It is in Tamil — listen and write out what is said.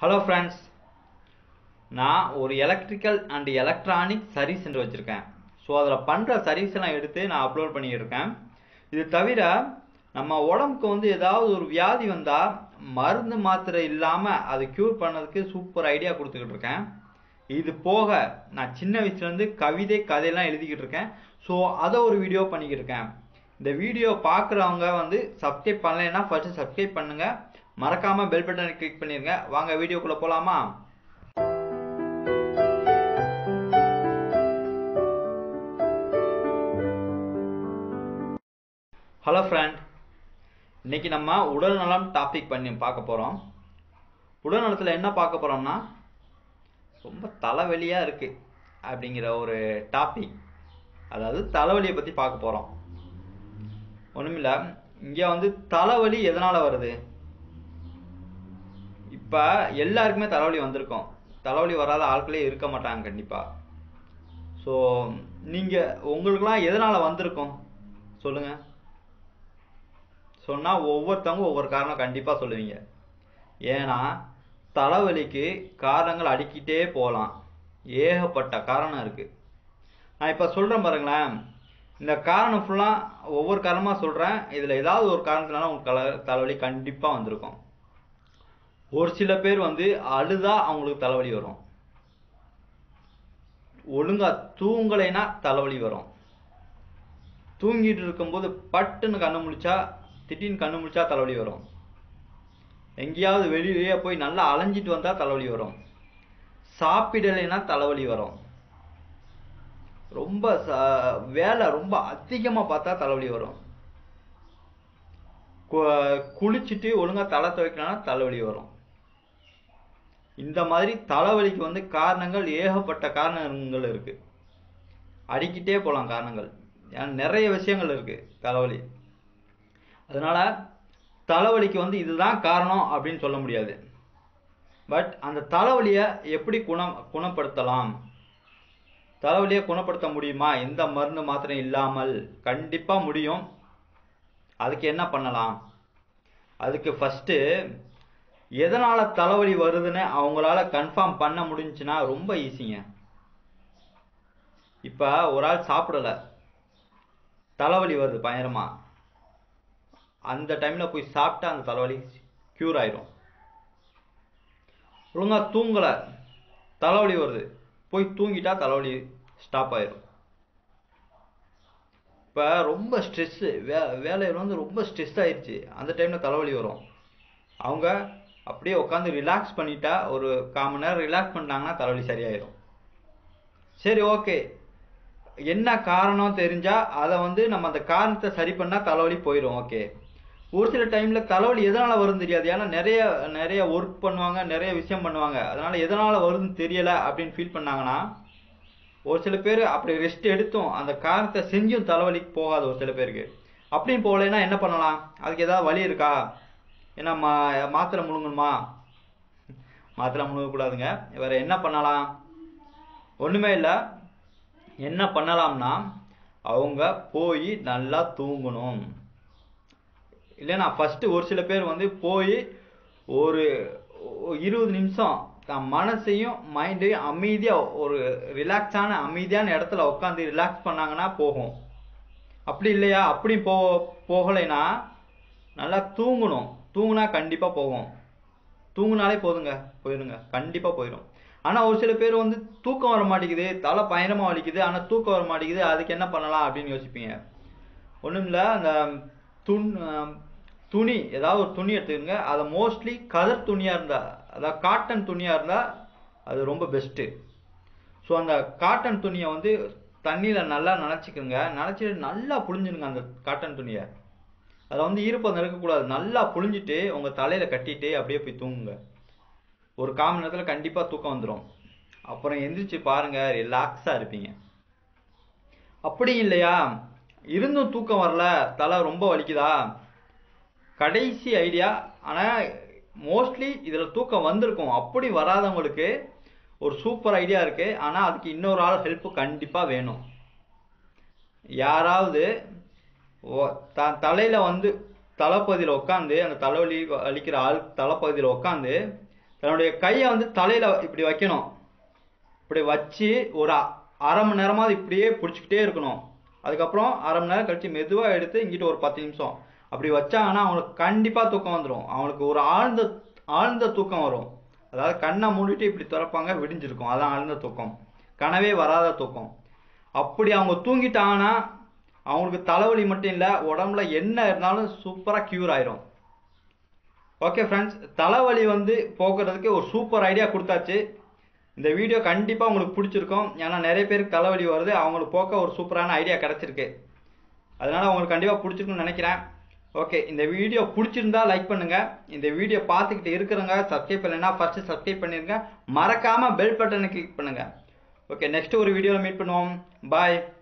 ஹலோ ஃப்ரெண்ட்ஸ் நான் ஒரு electrical and electronic service center வச்சுருக்கேன் ஸோ அதில் பண்ணுற சர்வீஸ் எல்லாம் எடுத்து நான் அப்லோட் பண்ணிட்டு இருக்கேன் இது தவிர நம்ம உடம்புக்கு வந்து ஏதாவது ஒரு வியாதி வந்தால் மருந்து மாத்திரை இல்லாமல் அதை க்யூர் பண்ணதுக்கு சூப்பர் ஐடியா கொடுத்துக்கிட்டு இருக்கேன் இது போக நான் சின்ன வயசுலேருந்து கவிதை கதையெல்லாம் எழுதிக்கிட்டு இருக்கேன் ஸோ அதை ஒரு வீடியோ பண்ணிக்கிட்டு இருக்கேன் இந்த வீடியோ பார்க்குறவங்க வந்து சப்ஸ்கிரைப் பண்ணலைன்னா ஃபர்ஸ்ட் சப்ஸ்கிரைப் பண்ணுங்க மறக்காம பெல் பட்டனை கிளிக் பண்ணிருங்க வாங்க வீடியோக்குள்ள போலாமா ஹலோ ஃப்ரெண்ட் இன்னைக்கு நம்ம உடல் நலம் டாபிக் பண்ணி பார்க்க போகிறோம் உடல் நலத்தில் என்ன பார்க்க போகிறோம்னா ரொம்ப தலைவலியாக இருக்குது அப்படிங்கிற ஒரு டாபிக் அதாவது தலைவலியை பற்றி பார்க்க போகிறோம் ஒன்றுமில்ல இங்கே வந்து தலைவலி எதனால் வருது இப்போ எல்லாருக்குமே தலைவலி வந்திருக்கும் தலைவலி வராத ஆட்களே இருக்க மாட்டாங்க கண்டிப்பாக ஸோ நீங்கள் உங்களுக்குலாம் எதனால் வந்திருக்கும் சொல்லுங்கள் சொன்னால் ஒவ்வொருத்தவங்க ஒவ்வொரு காரணம் கண்டிப்பாக சொல்லுவீங்க ஏன்னா தலைவலிக்கு காரணங்கள் அடிக்கிட்டே போகலாம் ஏகப்பட்ட காரணம் இருக்குது நான் இப்போ சொல்கிறேன் பாருங்களேன் இந்த காரணம் ஃபுல்லாக ஒவ்வொரு காரணமாக சொல்கிறேன் இதில் ஏதாவது ஒரு காரணத்தினால உங்களுக்கு தலை தலைவலி கண்டிப்பாக வந்திருக்கும் ஒரு சில பேர் வந்து அழுதா அவங்களுக்கு தலைவலி வரும் ஒழுங்கா தூங்கலைன்னா தலைவலி வரும் தூங்கிட்டு இருக்கும்போது பட்டுன்னு கண்ணு முழிச்சா திடீர்னு கண்ணு முழிச்சா தலைவலி வரும் எங்கேயாவது வெளியிலேயே போய் நல்லா அலைஞ்சிட்டு வந்தால் தலைவலி வரும் சாப்பிடலைன்னா தலைவலி வரும் ரொம்ப வேலை ரொம்ப அதிகமாக பார்த்தா தலைவலி வரும் குளிச்சுட்டு ஒழுங்காக தலை துவைக்கலன்னா தலைவலி வரும் இந்த மாதிரி தலைவலிக்கு வந்து காரணங்கள் ஏகப்பட்ட காரணங்கள் இருக்கு அடிக்கிட்டே போகலாம் காரணங்கள் ஏன்னா நிறைய விஷயங்கள் இருக்கு தலைவலி அதனால தலைவலிக்கு வந்து இதுதான் காரணம் அப்படின்னு சொல்ல முடியாது பட் அந்த தலைவலியை எப்படி குணம் குணப்படுத்தலாம் தலைவலியை குணப்படுத்த முடியுமா எந்த மருந்து மாத்திரை இல்லாமல் கண்டிப்பாக முடியும் அதுக்கு என்ன பண்ணலாம் அதுக்கு ஃபஸ்ட்டு எதனால் தலைவலி வருதுன்னு அவங்களால கன்ஃபார்ம் பண்ண முடிஞ்சுன்னா ரொம்ப ஈஸிங்க இப்போ ஒரு ஆள் சாப்பிடலை தலைவலி வருது பயங்கரமா அந்த டைமில் போய் சாப்பிட்டா அந்த தலைவலி க்யூர் ஆயிரும் ஒழுங்காக தூங்கலை தலைவலி வருது போய் தூங்கிட்டா தலைவலி ஸ்டாப் ஆயிரும் இப்போ ரொம்ப ஸ்ட்ரெஸ்ஸு வே வேலையில் வந்து ரொம்ப ஸ்ட்ரெஸ் ஆயிடுச்சு அந்த டைமில் தலைவலி வரும் அவங்க அப்படியே உட்காந்து ரிலாக்ஸ் பண்ணிட்டா ஒரு கால் மணி நேரம் ரிலாக்ஸ் பண்ணிட்டாங்கன்னா தலைவலி சரியாயிரும் சரி ஓகே என்ன காரணம் தெரிஞ்சால் அதை வந்து நம்ம அந்த காரணத்தை சரி பண்ணால் தலைவலி போயிடும் ஓகே ஒரு சில டைமில் தலைவலி எதனால் வருதுன்னு தெரியாது ஏன்னா நிறைய நிறைய ஒர்க் பண்ணுவாங்க நிறைய விஷயம் பண்ணுவாங்க அதனால் எதனால் வருதுன்னு தெரியலை அப்படின்னு ஃபீல் பண்ணாங்கன்னா ஒரு சில பேர் அப்படி ரெஸ்ட் எடுத்தும் அந்த காரணத்தை செஞ்சும் தலைவலிக்கு போகாது ஒரு சில பேருக்கு அப்படின்னு போகலைன்னா என்ன பண்ணலாம் அதுக்கு ஏதாவது வழி இருக்கா ஏன்னா மா மாத்திரை முழுங்கணுமா மாத்திரை முழுங்கக்கூடாதுங்க வேற என்ன பண்ணலாம் ஒன்றுமே இல்லை என்ன பண்ணலாம்னா அவங்க போய் நல்லா தூங்கணும் இல்லைன்னா ஃபஸ்ட்டு ஒரு சில பேர் வந்து போய் ஒரு இருபது நிமிஷம் தன் மனசையும் மைண்டையும் அமைதியாக ஒரு ரிலாக்ஸான அமைதியான இடத்துல உட்காந்து ரிலாக்ஸ் பண்ணாங்கன்னா போகும் அப்படி இல்லையா அப்படி போ போகலைன்னா நல்லா தூங்கணும் தூங்குனா கண்டிப்பாக போகும் தூங்குனாலே போதுங்க போயிடுங்க கண்டிப்பாக போயிடும் ஆனால் ஒரு சில பேர் வந்து தூக்கம் வர மாட்டேங்குது தலை பயணமாக வலிக்குது ஆனால் தூக்கம் வர மாட்டேங்குது அதுக்கு என்ன பண்ணலாம் அப்படின்னு யோசிப்பீங்க ஒன்றும் இல்லை அந்த துண் துணி ஏதாவது ஒரு துணி எடுத்துக்கோங்க அதை மோஸ்ட்லி கலர் துணியாக இருந்தால் அதாவது காட்டன் துணியாக இருந்தால் அது ரொம்ப பெஸ்ட்டு ஸோ அந்த காட்டன் துணியை வந்து தண்ணியில் நல்லா நனைச்சிக்கோங்க நனைச்சிட்டு நல்லா புழிஞ்சிடுங்க அந்த காட்டன் துணியை அதில் வந்து ஈரப்பதம் இருக்கக்கூடாது நல்லா புழிஞ்சிட்டு உங்கள் தலையில் கட்டிட்டு அப்படியே போய் தூங்குங்க ஒரு கால் மணி நேரத்தில் கண்டிப்பாக தூக்கம் வந்துடும் அப்புறம் எந்திரிச்சு பாருங்கள் ரிலாக்ஸாக இருப்பீங்க அப்படி இல்லையா இருந்தும் தூக்கம் வரல தலை ரொம்ப வலிக்குதா கடைசி ஐடியா ஆனால் மோஸ்ட்லி இதில் தூக்கம் வந்திருக்கும் அப்படி வராதவங்களுக்கு ஒரு சூப்பர் ஐடியா இருக்குது ஆனால் அதுக்கு இன்னொரு ஆள் ஹெல்ப்பு கண்டிப்பாக வேணும் யாராவது த தலையில் வந்து தலைப்பகுதியில் உட்காந்து அந்த தலைவலி வலிக்கிற ஆள் தலைப்பகுதியில் உட்காந்து தன்னுடைய கையை வந்து தலையில் இப்படி வைக்கணும் இப்படி வச்சு ஒரு அ- அரை மணி நேரமாவது இப்படியே பிடிச்சிக்கிட்டே இருக்கணும் அதுக்கப்புறம் அரை மணி நேரம் கழிச்சு மெதுவாக எடுத்து இங்கிட்டு ஒரு பத்து நிமிஷம் அப்படி வச்சாங்கன்னா அவங்களுக்கு கண்டிப்பாக தூக்கம் வந்துடும் அவங்களுக்கு ஒரு ஆழ்ந்த ஆழ்ந்த தூக்கம் வரும் அதாவது கண்ணை மூடிட்டு இப்படி திறப்பாங்க விடிஞ்சிருக்கும் அதான் ஆழ்ந்த தூக்கம் கனவே வராத தூக்கம் அப்படி அவங்க தூங்கிட்டாங்கன்னா அவங்களுக்கு தலைவலி மட்டும் இல்லை உடம்புல என்ன இருந்தாலும் சூப்பராக க்யூர் ஆயிரும் ஓகே ஃப்ரெண்ட்ஸ் தலைவலி வந்து போக்குறதுக்கு ஒரு சூப்பர் ஐடியா கொடுத்தாச்சு இந்த வீடியோ கண்டிப்பாக உங்களுக்கு பிடிச்சிருக்கும் ஏன்னா நிறைய பேருக்கு தலைவலி வருது அவங்களுக்கு போக்க ஒரு சூப்பரான ஐடியா கிடச்சிருக்கு அதனால உங்களுக்கு கண்டிப்பாக பிடிச்சிருக்குன்னு நினைக்கிறேன் ஓகே இந்த வீடியோ பிடிச்சிருந்தா லைக் பண்ணுங்க இந்த வீடியோ பார்த்துக்கிட்டு இருக்கிறவங்க சப்ஸ்கிரைப் பண்ணலைன்னா ஃபர்ஸ்ட் சப்ஸ்கிரைப் பண்ணிருங்க மறக்காம பெல் பட்டனை கிளிக் பண்ணுங்க ஓகே நெக்ஸ்ட் ஒரு வீடியோவில் மீட் பண்ணுவோம் பாய்